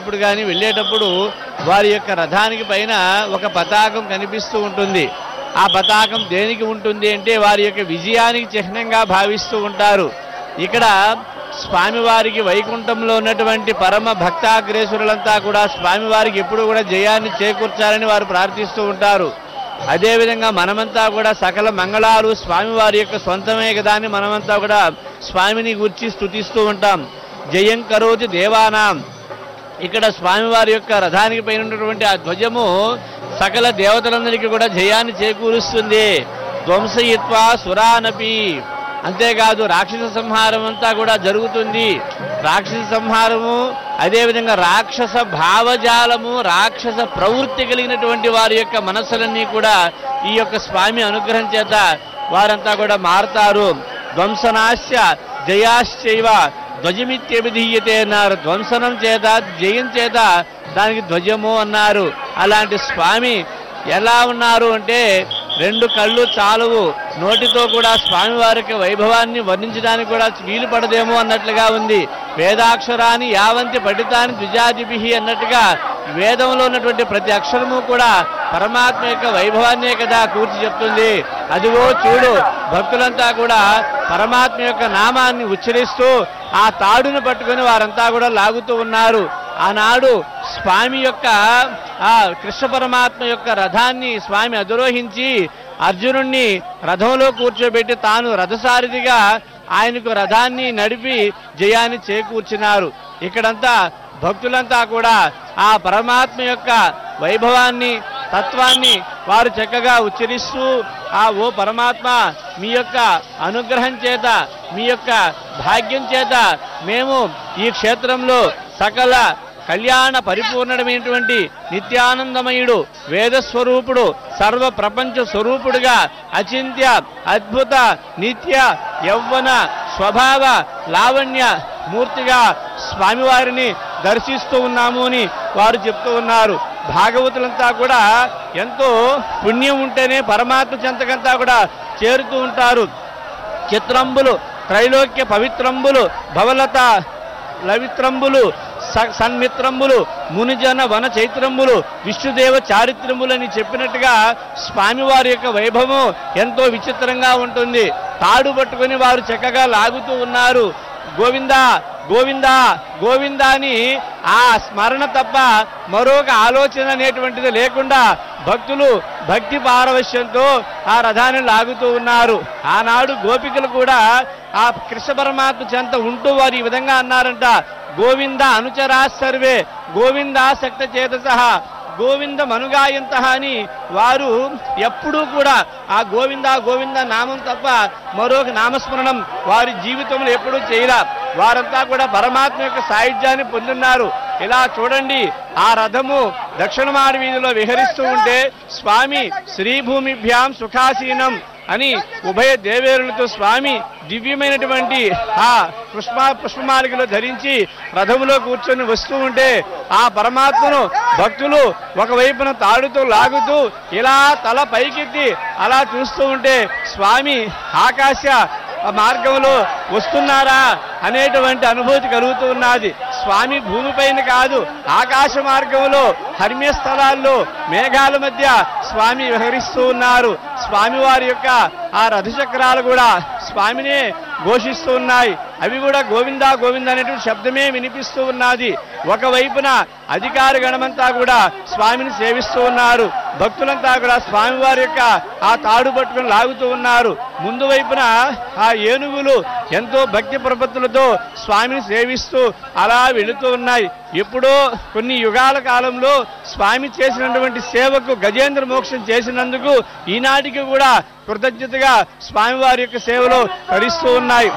ఇప్పుడు కానీ వెళ్ళేటప్పుడు వారి యొక్క రథానికి పైన ఒక పతాకం కనిపిస్తూ ఉంటుంది ఆ పతాకం దేనికి ఉంటుంది అంటే వారి యొక్క విజయానికి చిహ్నంగా భావిస్తూ ఉంటారు ఇక్కడ స్వామివారికి వైకుంఠంలో ఉన్నటువంటి పరమ భక్తాగ్రేసురులంతా కూడా స్వామివారికి ఎప్పుడు కూడా జయాన్ని చేకూర్చాలని వారు ప్రార్థిస్తూ ఉంటారు అదేవిధంగా మనమంతా కూడా సకల మంగళాలు స్వామివారి యొక్క సొంతమే కదా అని మనమంతా కూడా స్వామిని గుర్చి స్తుతిస్తూ ఉంటాం జయం కరోతి దేవానాం ఇక్కడ స్వామివారి యొక్క రథానికి పైన ఉన్నటువంటి ఆ ధ్వజము సకల దేవతలందరికీ కూడా జయాన్ని చేకూరుస్తుంది ధ్వంసయిత్వా సురానపి అంతేకాదు రాక్షస సంహారం అంతా కూడా జరుగుతుంది రాక్షస సంహారము అదేవిధంగా రాక్షస భావజాలము రాక్షస ప్రవృత్తి కలిగినటువంటి వారి యొక్క మనస్సులన్నీ కూడా ఈ యొక్క స్వామి అనుగ్రహం చేత వారంతా కూడా మారతారు ధ్వంసనాశ్య జయాశ్చైవ ధ్వజమిత్యభిధీయతే అన్నారు ధ్వంసనం చేత జయం చేత దానికి ధ్వజము అన్నారు అలాంటి స్వామి ఎలా ఉన్నారు అంటే రెండు కళ్ళు చాలువు నోటితో కూడా స్వామివారికి వైభవాన్ని వర్ణించడానికి కూడా వీలు పడదేమో అన్నట్లుగా ఉంది వేదాక్షరాన్ని యావంతి పఠితాని ద్విజాదిభి అన్నట్టుగా వేదంలో ఉన్నటువంటి ప్రతి అక్షరము కూడా పరమాత్మ యొక్క వైభవాన్నే కదా కూర్చి చెప్తుంది అదిగో చూడు భక్తులంతా కూడా పరమాత్మ యొక్క నామాన్ని ఉచ్చరిస్తూ ఆ తాడును పట్టుకొని వారంతా కూడా లాగుతూ ఉన్నారు ఆనాడు స్వామి యొక్క ఆ కృష్ణ పరమాత్మ యొక్క రథాన్ని స్వామి అధిరోహించి అర్జునుణ్ణి రథంలో కూర్చోబెట్టి తాను రథసారథిగా ఆయనకు రథాన్ని నడిపి జయాన్ని చేకూర్చినారు ఇక్కడంతా భక్తులంతా కూడా ఆ పరమాత్మ యొక్క వైభవాన్ని తత్వాన్ని వారు చక్కగా ఉచ్చరిస్తూ ఆ ఓ పరమాత్మ మీ యొక్క అనుగ్రహం చేత మీ యొక్క భాగ్యం చేత మేము ఈ క్షేత్రంలో సకల కళ్యాణ పరిపూర్ణమైనటువంటి నిత్యానందమయుడు వేదస్వరూపుడు సర్వ ప్రపంచ స్వరూపుడుగా అచింత్య అద్భుత నిత్య యౌవన స్వభావ లావణ్య మూర్తిగా స్వామివారిని దర్శిస్తూ ఉన్నాము అని వారు చెప్తూ ఉన్నారు భాగవతులంతా కూడా ఎంతో పుణ్యం ఉంటేనే పరమాత్మ చెంతకంతా కూడా చేరుతూ ఉంటారు చిత్రంబులు త్రైలోక్య పవిత్రంబులు భవలత లవిత్రంబులు స- సన్మిత్రంబులు మునిజన వన చైత్రంబులు విష్ణుదేవ చారిత్రములని చెప్పినట్టుగా స్వామివారి యొక్క వైభవం ఎంతో విచిత్రంగా ఉంటుంది తాడు పట్టుకొని వారు చక్కగా లాగుతూ ఉన్నారు గోవిందా గోవిందా గోవిందా అని ఆ స్మరణ తప్ప మరొక ఆలోచన అనేటువంటిది లేకుండా భక్తులు భక్తి పారవశ్యంతో ఆ రథాన్ని లాగుతూ ఉన్నారు ఆనాడు గోపికలు కూడా ఆ కృష్ణ పరమాత్మ చెంత ఉంటూ వారు ఈ విధంగా అన్నారంట గోవింద అనుచరా సర్వే గోవిందా శక్త చేతస గోవింద మనుగాయంత అని వారు ఎప్పుడూ కూడా ఆ గోవింద గోవింద నామం తప్ప మరొక నామస్మరణం వారి జీవితంలో ఎప్పుడూ చేయరా వారంతా కూడా పరమాత్మ యొక్క సాయుధ్యాన్ని పొందున్నారు ఇలా చూడండి ఆ రథము దక్షిణమాడి వీధిలో విహరిస్తూ ఉంటే స్వామి శ్రీభూమిభ్యాం సుఖాసీనం అని ఉభయ దేవేరులతో స్వామి దివ్యమైనటువంటి ఆ పుష్ప పుష్పమాలికలు ధరించి రథములో కూర్చొని వస్తూ ఉంటే ఆ పరమాత్మను భక్తులు ఒకవైపున తాడుతూ లాగుతూ ఇలా తల పైకెత్తి అలా చూస్తూ ఉంటే స్వామి ఆకాశ ఆ మార్గంలో వస్తున్నారా అనేటువంటి అనుభూతి కలుగుతూ ఉన్నది స్వామి భూమిపైన కాదు ఆకాశ మార్గంలో హర్మ్య స్థలాల్లో మేఘాల మధ్య స్వామి విహరిస్తూ ఉన్నారు స్వామి వారి యొక్క ఆ రథచక్రాలు కూడా స్వామినే ఘోషిస్తూ ఉన్నాయి అవి కూడా గోవిందా గోవింద అనేటువంటి శబ్దమే వినిపిస్తూ ఉన్నది ఒకవైపున అధికార గణమంతా కూడా స్వామిని సేవిస్తూ ఉన్నారు భక్తులంతా కూడా స్వామివారి యొక్క ఆ తాడు పట్టుకుని లాగుతూ ఉన్నారు ముందు వైపున ఆ ఏనుగులు ఎంతో భక్తి ప్రపత్తులతో స్వామిని సేవిస్తూ అలా వెళుతూ ఉన్నాయి ఎప్పుడో కొన్ని యుగాల కాలంలో స్వామి చేసినటువంటి సేవకు గజేంద్ర మోక్షం చేసినందుకు ఈనాటికి కూడా కృతజ్ఞతగా స్వామివారి యొక్క సేవలో తరిస్తూ ఉన్నాయి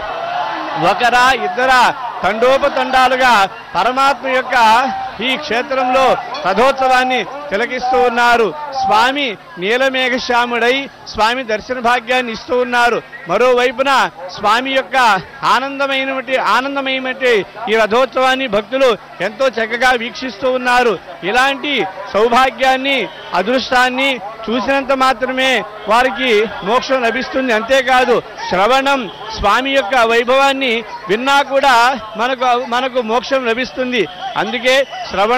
ఒకరా ఇద్దరా తండోపతండాలుగా పరమాత్మ యొక్క ఈ క్షేత్రంలో రథోత్సవాన్ని తిలకిస్తూ ఉన్నారు స్వామి నీలమేఘశ్యాముడై స్వామి దర్శన భాగ్యాన్ని ఇస్తూ ఉన్నారు మరోవైపున స్వామి యొక్క ఆనందమైనటువంటి ఆనందమయమైనటువంటి ఈ రథోత్సవాన్ని భక్తులు ఎంతో చక్కగా వీక్షిస్తూ ఉన్నారు ఇలాంటి సౌభాగ్యాన్ని అదృష్టాన్ని చూసినంత మాత్రమే వారికి మోక్షం లభిస్తుంది అంతేకాదు శ్రవణం స్వామి యొక్క వైభవాన్ని విన్నా కూడా మనకు మనకు మోక్షం లభిస్తుంది అందుకే శ్రవణ